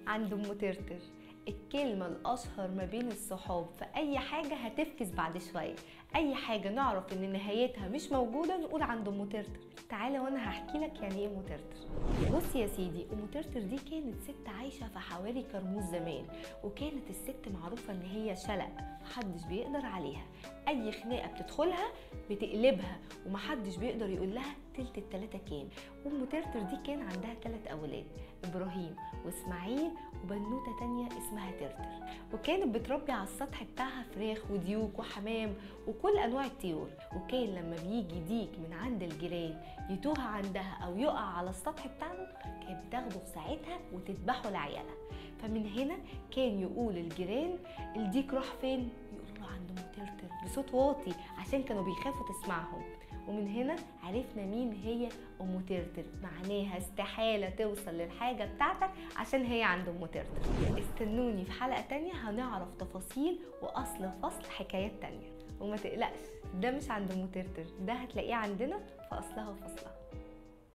عند ام ترتر الكلمة الأشهر ما بين الصحاب في أي حاجة هتفكس بعد شوية أي حاجة نعرف إن نهايتها مش موجودة نقول عند أم ترتر تعالى وأنا هحكي لك يعني إيه أم ترتر بص يا سيدي أم ترتر دي كانت ست عايشة في حواري كرموز زمان وكانت الست معروفة إن هي شلق محدش بيقدر عليها أي خناقة بتدخلها بتقلبها ومحدش بيقدر يقول لها تلت التلاتة كام أم ترتر دي كان عندها تلات أولاد إبراهيم وإسماعيل وبنوتة تانية اسمها ترتر وكانت بتربي على السطح بتاعها فراخ وديوك وحمام وكل أنواع الطيور وكان لما بيجي ديك من عند الجيران يتوه عندها أو يقع على السطح بتاعنا كانت بتاخده في ساعتها وتذبحه لعيالها فمن هنا كان يقول الجيران الديك راح فين يقولوا له عند ام ترتر بصوت واطي عشان كانوا بيخافوا تسمعهم ومن هنا عرفنا مين هي ام ترتر معناها استحالة توصل للحاجة بتاعتك عشان هي عند ام ترتر استنوني في حلقة تانية هنعرف تفاصيل واصل فصل حكايات تانية وما تقلقش ده مش عند ام ترتر ده هتلاقيه عندنا في اصلها وفصلها